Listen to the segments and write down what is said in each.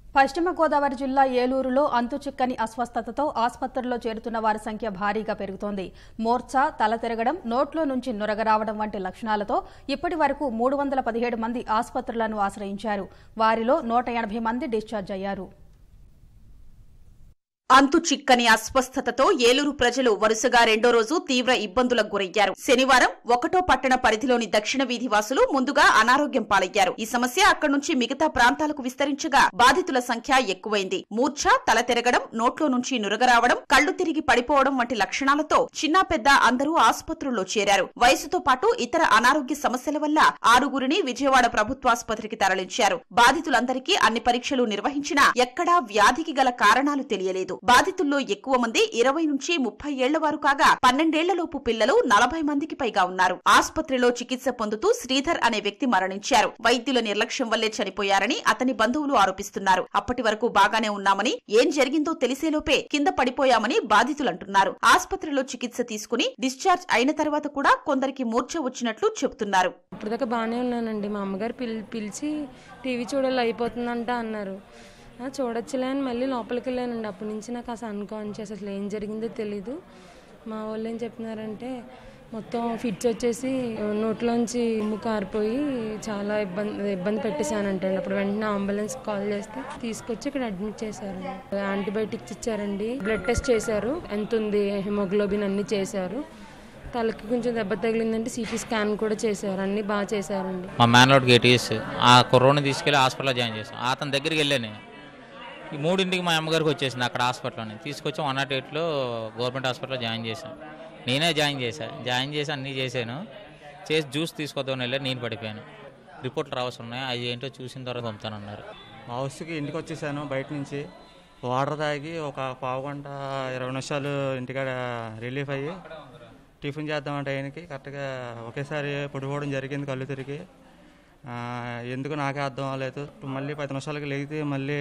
పశ్చిమ గోదావరి జిల్లా ఏలూరులో అంతుచిక్కని అస్వస్థతతో ఆసుపత్రుల్లో చేరుతున్న వారి సంఖ్య భారీగా పెరుగుతోంది మోర్చా తల తిరగడం నోట్లో నుంచి నురగ రావడం వంటి లక్షణాలతో ఇప్పటి వరకు మూడు వందల పదిహేడు మంది ఆసుపత్రులను ఆశ్రయించారు వారిలో నూట ఎనభై మంది డిశ్చార్జ్ అయ్యారు అంతు చిక్కని అస్వస్థతతో ఏలూరు ప్రజలు వరుసగా రెండో రోజు తీవ్ర ఇబ్బందులకు గురయ్యారు శనివారం ఒకటో పట్టణ పరిధిలోని దక్షిణ వీధి వాసులు ముందుగా అనారోగ్యం పాలయ్యారు ఈ సమస్య అక్కడి నుంచి మిగతా ప్రాంతాలకు విస్తరించగా బాధితుల సంఖ్య ఎక్కువైంది మూర్ఛ తల తిరగడం నోట్లో నుంచి నురగ రావడం కళ్లు తిరిగి పడిపోవడం వంటి లక్షణాలతో చిన్న పెద్ద అందరూ ఆసుపత్రుల్లో చేరారు వయసుతో పాటు ఇతర అనారోగ్య సమస్యల వల్ల ఆరుగురిని విజయవాడ ప్రభుత్వాసుపత్రికి తరలించారు బాధితులందరికీ అన్ని పరీక్షలు నిర్వహించినా ఎక్కడా వ్యాధికి గల కారణాలు తెలియలేదు బాధితుల్లో ఎక్కువ మంది ఇరవై నుంచి ముప్పై ఏళ్ల వారు కాగా పన్నెండేళ్లలోపు పిల్లలు నలభై మందికి పైగా ఉన్నారు ఆసుపత్రిలో చికిత్స పొందుతూ శ్రీధర్ అనే వ్యక్తి మరణించారు వైద్యుల నిర్లక్ష్యం వల్లే చనిపోయారని అతని బంధువులు ఆరోపిస్తున్నారు అప్పటి వరకు బాగానే ఉన్నామని ఏం జరిగిందో తెలిసేలోపే కింద పడిపోయామని బాధితులంటున్నారు ఆసుపత్రిలో చికిత్స తీసుకుని డిశ్చార్జ్ అయిన తర్వాత కూడా కొందరికి మూర్ఛ వచ్చినట్లు చెబుతున్నారు ఇప్పటిదాకా బాగానే ఉన్నానండి మా అమ్మగారు పిల్ పిలిచి టీవీ చూడాలి అయిపోతుందంట అన్నారు ఆ, చూడొచ్చులే అని మళ్ళీ లోపలికి వెళ్ళానండి అప్పటి నుంచి నాకు అసలు అన్కాన్షియస్ అసలు ఏం జరిగిందో తెలీదు మా వాళ్ళు ఏం చెప్తున్నారంటే మొత్తం ఫిట్స్ వచ్చేసి నోట్లోంచి ఉమ్ము కారిపోయి చాలా ఇబ్బంది ఇబ్బంది పెట్టేశానంటండి అప్పుడు వెంటనే అంబులెన్స్ కాల్ చేస్తే తీసుకొచ్చి ఇక్కడ అడ్మిట్ చేశారండి యాంటీబయాటిక్స్ ఇచ్చారండి బ్లడ్ టెస్ట్ చేశారు ఎంత ఉంది హిమోగ్లోబిన్ అన్ని చేశారు తలకి కొంచెం దెబ్బ తగిలిందంటే సిటీ స్కాన్ కూడా చేశారు అన్ని బాగా చేశారండి మా మేనలోడ్కి ఏటీఎస్ ఆ కుర్రోని తీసుకెళ్ళి హాస్పిటల్లో జాయిన్ చేసాం అతని దగ్గరికి వెళ్ళాను నేను ఈ మూడింటికి మా అమ్మగారికి వచ్చేసింది అక్కడ హాస్పిటల్లోనే తీసుకొచ్చి వన్ నాట్ ఎయిట్లో గవర్నమెంట్ హాస్పిటల్లో జాయిన్ చేశాను నేనే జాయిన్ చేశాను జాయిన్ చేసి అన్నీ చేశాను చేసి జ్యూస్ తీసుకొద్దామని వెళ్ళి నేను పడిపోయాను రిపోర్ట్లు రావాల్సి ఉన్నాయి అవి ఏంటో చూసిన తర్వాత పంపుతానన్నారు మా హౌస్కి ఇంటికి వచ్చేసాను బయట నుంచి వాటర్ తాగి ఒక పావు గంట ఇరవై నిమిషాలు ఇంటికాడ రిలీఫ్ అయ్యి టిఫిన్ చేద్దామంటే ఆయనకి కరెక్ట్గా ఒకేసారి పడిపోవడం జరిగింది కళ్ళు తిరిగి ఆ, ఎందుకు నాకే అర్థం అవ్వలేదు మళ్ళీ పది నిమిషాలకి లేగితే మళ్ళీ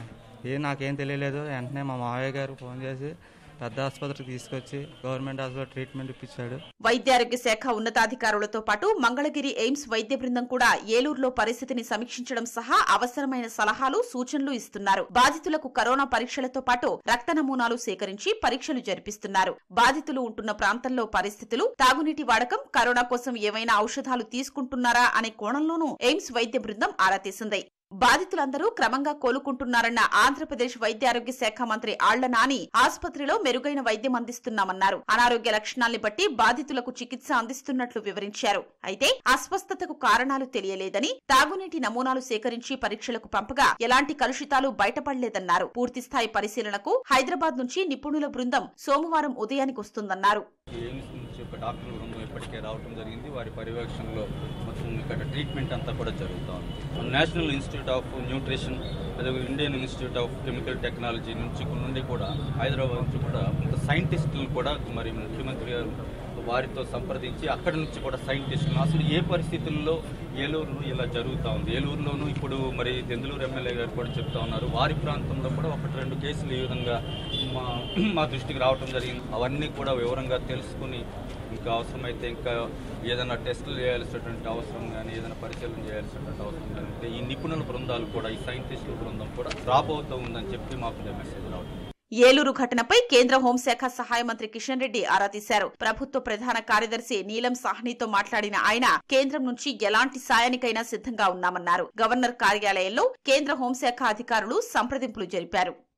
ఏం నాకేం తెలియలేదు వెంటనే మా మావయ్య గారు ఫోన్ చేసి పెద్ద ఆసుపత్రికి తీసుకొచ్చి గవర్నమెంట్ హాస్పిటల్ ట్రీట్మెంట్ ఇప్పించాడు వైద్యారోగ్య శాఖ ఉన్నతాధికారులతో పాటు మంగళగిరి ఎయిమ్స్ వైద్య బృందం కూడా ఏలూరులో పరిస్థితిని సమీక్షించడం సహా అవసరమైన సలహాలు సూచనలు ఇస్తున్నారు బాధితులకు కరోనా పరీక్షలతో పాటు రక్త నమూనాలు సేకరించి పరీక్షలు జరిపిస్తున్నారు బాధితులు ఉంటున్న ప్రాంతంలో పరిస్థితులు తాగునీటి వాడకం కరోనా కోసం ఏవైనా ఔషధాలు తీసుకుంటున్నారా అనే కోణంలోనూ ఎయిమ్స్ వైద్య బృందం ఆరా తీసింది బాధితులందరూ క్రమంగా కోలుకుంటున్నారన్న ఆంధ్రప్రదేశ్ వైద్యారోగ్య శాఖ మంత్రి ఆళ్ల నాని ఆసుపత్రిలో మెరుగైన వైద్యం అందిస్తున్నామన్నారు అనారోగ్య లక్షణాల్ని బట్టి బాధితులకు చికిత్స అందిస్తున్నట్లు వివరించారు అయితే అస్వస్థతకు కారణాలు తెలియలేదని తాగునీటి నమూనాలు సేకరించి పరీక్షలకు పంపగా ఎలాంటి కలుషితాలు బయటపడలేదన్నారు పూర్తిస్థాయి పరిశీలనకు హైదరాబాద్ నుంచి నిపుణుల బృందం సోమవారం ఉదయానికి వస్తుందన్నారు ఎయిమ్స్ నుంచి ఒక డాక్టర్ బృందం ఇప్పటికే రావడం జరిగింది వారి పర్యవేక్షణలో మొత్తం ఇక్కడ ట్రీట్మెంట్ అంతా కూడా జరుగుతూ ఉంది నేషనల్ ఇన్స్టిట్యూట్ ఆఫ్ న్యూట్రిషన్ అదే Indian Institute of Chemical Technology నుంచి నుండి కూడా హైదరాబాద్ నుంచి కూడా కొంత సైంటిస్టులు కూడా మరి ముఖ్యమంత్రి గారు వారితో సంప్రదించి అక్కడి నుంచి కూడా సైంటిస్టులు అసలు ఏ పరిస్థితుల్లో ఏలూరులో ఇలా జరుగుతూ ఉంది ఏలూరులోనూ ఇప్పుడు మరి దెందులూరు ఎమ్మెల్యే గారు కూడా చెప్తా ఉన్నారు వారి ప్రాంతంలో కూడా ఒకటి రెండు కేసులు ఈ విధంగా మా మా దృష్టికి రావడం జరిగింది అవన్నీ కూడా వివరంగా తెలుసుకుని ఇంకా అవసరమైతే ఇంకా ఏదైనా టెస్టులు చేయాల్సినటువంటి అవసరం కానీ ఏదైనా పరిశీలన చేయాల్సినటువంటి అవసరం కానీ ఉంటే ఈ నిపుణుల బృందాలు కూడా ఈ సైంటిస్టుల బృందం కూడా డ్రాప్ అవుతూ ఉందని చెప్పి మాకు మెసేజ్ రావడం ఏలూరు ఘటనపై కేంద్ర హోంశాఖ సహాయ మంత్రి కిషన్ రెడ్డి ఆరా తీశారు ప్రభుత్వ ప్రధాన కార్యదర్శి నీలం సాహ్నితో మాట్లాడిన ఆయన కేంద్రం నుంచి ఎలాంటి సాయానికైనా సిద్ధంగా ఉన్నామన్నారు గవర్నర్ కార్యాలయంలో కేంద్ర హోంశాఖ అధికారులు సంప్రదింపులు జరిపారు